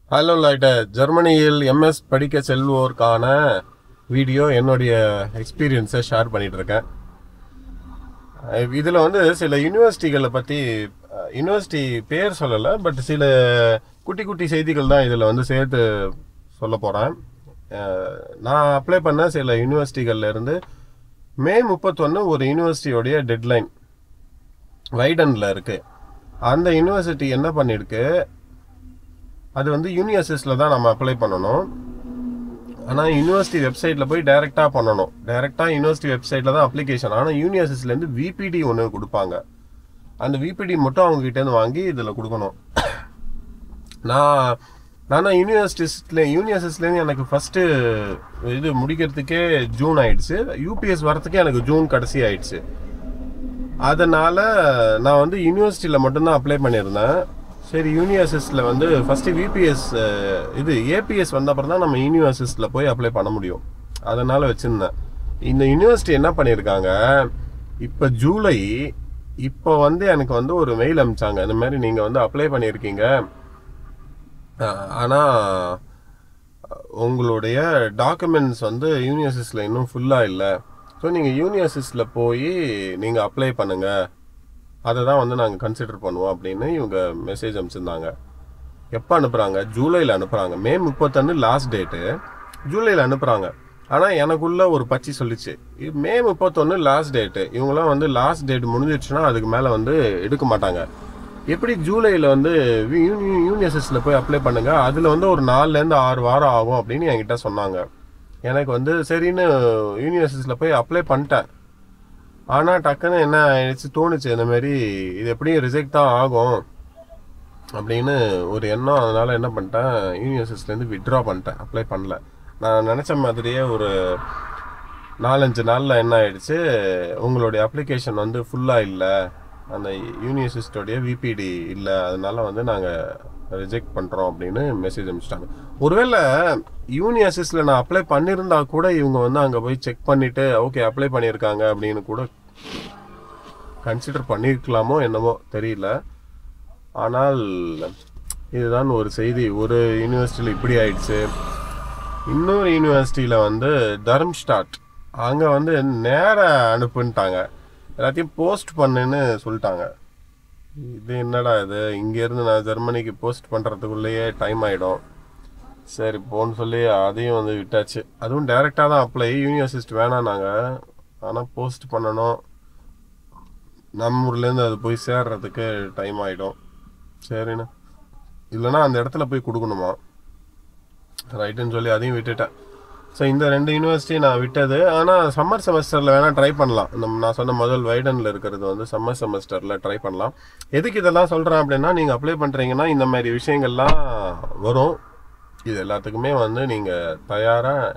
hello லைட்ட ஜெர்மனியில் MS படிக்க செல்வோருக்கான வீடியோ என்னுடைய எக்ஸ்பீரியன்ஸை ஷேர் பண்ணிட்டு இருக்கேன் இதில் வந்து சில யூனிவர்சிட்டிகளை பற்றி யூனிவர்சிட்டி பேர் சொல்லலை பட் சில குட்டி குட்டி செய்திகள் தான் இதில் வந்து சேர்த்து சொல்ல போகிறேன் நான் அப்ளை பண்ண சில யூனிவர்சிட்டிகள்ல இருந்து மே முப்பத்தொன்று ஒரு யூனிவர்சிட்டியோடைய டெட்லைன் வைடனில் இருக்குது அந்த யூனிவர்சிட்டி என்ன பண்ணியிருக்கு அது வந்து யூனிவர்சிட்டியில் தான் நம்ம அப்ளை பண்ணணும் ஆனால் யூனிவர்சிட்டி வெப்சைட்டில் போய் டைரெக்டாக பண்ணணும் டைரெக்டாக யூனிவர்சிட்டி வெப்சைட்டில் தான் அப்ளிகேஷன் ஆனால் யூனிவர்சிட்டிலேருந்து விபிடி ஒன்று கொடுப்பாங்க அந்த விபிடி மட்டும் அவங்க கிட்டேருந்து வாங்கி இதில் கொடுக்கணும் நான் நான் யூனிவர்சிட்டிஸ்ல யூனிவர்சிட்டிஸ்லேருந்து எனக்கு ஃபஸ்ட்டு இது முடிக்கிறதுக்கே ஜூன் ஆயிடுச்சு யூபிஎஸ் வரத்துக்கே எனக்கு ஜூன் கடைசி ஆயிடுச்சு அதனால் நான் வந்து யூனிவர்சிட்டியில் மட்டும்தான் அப்ளை பண்ணியிருந்தேன் சரி யூனிவர்சிட்டியில் வந்து ஃபஸ்ட்டு விபிஎஸ் இது ஏபிஎஸ் வந்த அப்புறம் தான் நம்ம யூனிவர்சிட்டியில் போய் அப்ளை பண்ண முடியும் அதனால் வச்சுருந்தேன் இந்த யூனிவர்சிட்டி என்ன பண்ணியிருக்காங்க இப்போ ஜூலை இப்போ வந்து எனக்கு வந்து ஒரு மெயில் அனுப்பிச்சாங்க இந்த மாதிரி நீங்கள் வந்து அப்ளை பண்ணியிருக்கீங்க ஆனால் உங்களுடைய டாக்குமெண்ட்ஸ் வந்து யூனிவர்சிட்டியில் இன்னும் ஃபுல்லாக இல்லை ஸோ நீங்கள் யூனிவர்சிட்டியில் போய் நீங்கள் அப்ளை பண்ணுங்கள் அதை தான் வந்து நாங்கள் கன்சிடர் பண்ணுவோம் அப்படின்னு இவங்க மெசேஜ் அனுப்பிச்சிருந்தாங்க எப்போ அனுப்புகிறாங்க ஜூலையில் அனுப்புகிறாங்க மே முப்பத்தொன்று லாஸ்ட் டேட்டு ஜூலையில் அனுப்புகிறாங்க ஆனால் எனக்குள்ள ஒரு பச்சி சொல்லிச்சு இது மே முப்பத்தொன்று லாஸ்ட் டேட்டு இவங்களாம் வந்து லாஸ்ட் டேட் முடிஞ்சிடுச்சுன்னா அதுக்கு மேலே வந்து எடுக்க மாட்டாங்க எப்படி ஜூலையில் வந்து யூனிவர்சிட்டியில் போய் அப்ளை பண்ணுங்க அதில் வந்து ஒரு நாலுலேருந்து ஆறு வாரம் ஆகும் அப்படின்னு என்கிட்ட சொன்னாங்க எனக்கு வந்து சரின்னு யூனிவர்சிட்டியில் போய் அப்ளை பண்ணிட்டேன் ஆனால் டக்குன்னு என்ன ஆயிடுச்சு தோணுச்சு இந்த மாதிரி இது எப்படியும் ரிஜெக்ட் தான் ஆகும் அப்படின்னு ஒரு எண்ணம் அதனால் என்ன பண்ணிட்டேன் யூனிவர்சிட்டிலேருந்து வித்ட்ரா பண்ணிட்டேன் அப்ளை பண்ணல நான் நினச்ச மாதிரியே ஒரு நாலஞ்சு நாளில் என்ன ஆயிடுச்சு உங்களுடைய அப்ளிகேஷன் வந்து ஃபுல்லாக இல்லை அந்த யூனிவர்சிட்டியோடைய விபிடி இல்லை அதனால வந்து நாங்கள் ரிஜெக்ட் பண்ணுறோம் அப்படின்னு மெசேஜ் அனுப்பிச்சிட்டாங்க ஒருவேளை யூனிவர்சிட்டியில் நான் அப்ளை பண்ணியிருந்தா கூட இவங்க வந்து அங்கே போய் செக் பண்ணிவிட்டு ஓகே அப்ளை பண்ணியிருக்காங்க அப்படின்னு கூட கன்சிடர் பண்ணியிருக்கலாமோ என்னமோ தெரியல ஆனால் இதுதான் ஒரு செய்தி ஒரு யூனிவர்சிட்டியில் இப்படி ஆயிடுச்சு இன்னொரு யூனிவர்சிட்டியில் வந்து தர்ம்ஸ்டாட் அங்கே வந்து நேர அனுப்புன்ட்டாங்க எல்லாத்தையும் போஸ்ட் பண்ணுன்னு சொல்லிட்டாங்க இது என்னடா இது இங்கேருந்து நான் ஜெர்மனிக்கு போஸ்ட் பண்ணுறதுக்குள்ளேயே டைம் ஆகிடும் சரி போன்னு சொல்லி அதையும் வந்து விட்டாச்சு அதுவும் டைரெக்டாக தான் அப்ளை யூனிவர்சிட்டி வேணாம் நாங்கள் ஆனால் போஸ்ட் பண்ணணும் நம்ம ஊர்லேருந்து அது போய் சேர்றதுக்கு டைம் ஆகிடும் சரிண்ணா இல்லைன்னா அந்த இடத்துல போய் கொடுக்கணுமா ரைட்டுன்னு சொல்லி அதையும் விட்டுட்டேன் ஸோ இந்த ரெண்டு யூனிவர்சிட்டி நான் விட்டது ஆனால் சம்மர் செமஸ்டரில் வேணால் ட்ரை பண்ணலாம் நம்ம நான் சொன்ன முதல் வைடனில் இருக்கிறது வந்து சம்மர் செமஸ்டரில் ட்ரை பண்ணலாம் எதுக்கு இதெல்லாம் சொல்கிறேன் அப்படின்னா நீங்கள் அப்ளை பண்ணுறீங்கன்னா இந்த மாதிரி விஷயங்கள்லாம் வரும் இது எல்லாத்துக்குமே வந்து நீங்கள் தயாராக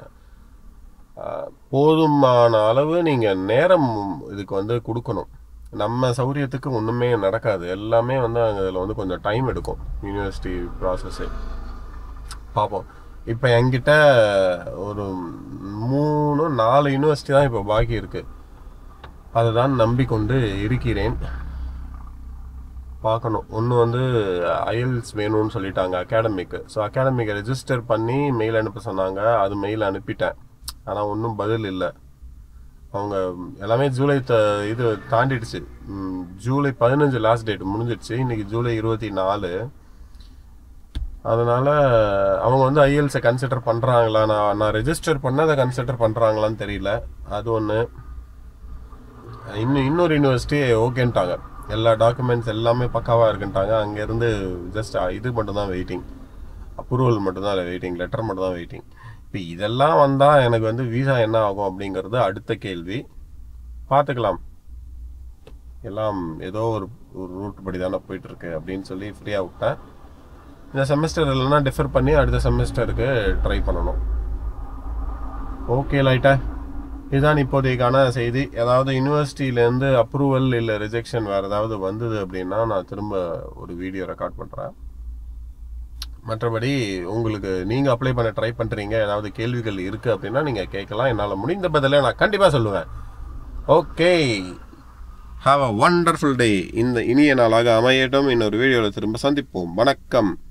போதுமான அளவு நீங்கள் நேரம் இதுக்கு வந்து கொடுக்கணும் நம்ம சௌரியத்துக்கு ஒன்றுமே நடக்காது எல்லாமே வந்து அதில் வந்து கொஞ்சம் டைம் எடுக்கும் யூனிவர்சிட்டி ப்ராசஸ்ஸு பார்ப்போம் இப்போ என்கிட்ட ஒரு மூணு நாலு யூனிவர்சிட்டி தான் இப்போ பாக்கி இருக்கு அதை தான் நம்பிக்கொண்டு இருக்கிறேன் பார்க்கணும் ஒன்று வந்து ஐஎல்ஸ் வேணும்னு சொல்லிட்டாங்க அகாடமிக்கு ஸோ அகாடமிக்கை ரெஜிஸ்டர் பண்ணி மெயில் அனுப்ப சொன்னாங்க அது மெயில் அனுப்பிட்டேன் ஆனால் ஒன்றும் பதில் இல்லை அவங்க எல்லாமே ஜூலை த இது தாண்டிடுச்சு ஜூலை பதினஞ்சு லாஸ்ட் டேட் முடிஞ்சிடுச்சு இன்னைக்கு ஜூலை இருபத்தி நாலு அதனால் அவங்க வந்து ஐஎல்ஸை கன்சிடர் பண்ணுறாங்களா நான் நான் ரெஜிஸ்டர் பண்ணதை கன்சிடர் பண்ணுறாங்களான்னு தெரியல அது ஒன்று இன்னும் இன்னொரு யூனிவர்சிட்டி ஓகேன்ட்டாங்க எல்லா டாக்குமெண்ட்ஸ் எல்லாமே பக்காவாக இருக்குன்ட்டாங்க அங்கேருந்து ஜஸ்ட் இது மட்டும்தான் வெயிட்டிங் அப்ரூவல் மட்டும்தான் வெயிட்டிங் லெட்டர் மட்டும் தான் வெயிட்டிங் இப்போ இதெல்லாம் வந்தால் எனக்கு வந்து விசா என்ன ஆகும் அப்படிங்கிறது அடுத்த கேள்வி பார்த்துக்கலாம் எல்லாம் ஏதோ ஒரு ஒரு ரூட் படி தானே போயிட்டுருக்கு அப்படின்னு சொல்லி ஃப்ரீயாக விட்டேன் இந்த செமஸ்டர் இல்லைன்னா டிஃபர் பண்ணி அடுத்த செமஸ்டருக்கு ட்ரை பண்ணணும் ஓகே லைட்டா இதுதான் இப்போதைக்கான செய்தி ஏதாவது யூனிவர்சிட்டியிலேருந்து அப்ரூவல் இல்லை ரிஜெக்ஷன் வேறு ஏதாவது வந்தது அப்படின்னா நான் திரும்ப ஒரு வீடியோ ரெக்கார்ட் பண்ணுறேன் மற்றபடி உங்களுக்கு நீங்கள் அப்ளை பண்ண ட்ரை பண்ணுறீங்க ஏதாவது கேள்விகள் இருக்குது அப்படின்னா நீங்கள் கேட்கலாம் என்னால் முடிந்த பதிலை நான் கண்டிப்பாக சொல்லுவேன் okay have a wonderful day இந்த இனிய நாளாக அமையட்டும் இன்னொரு வீடியோவில் திரும்ப சந்திப்போம் வணக்கம்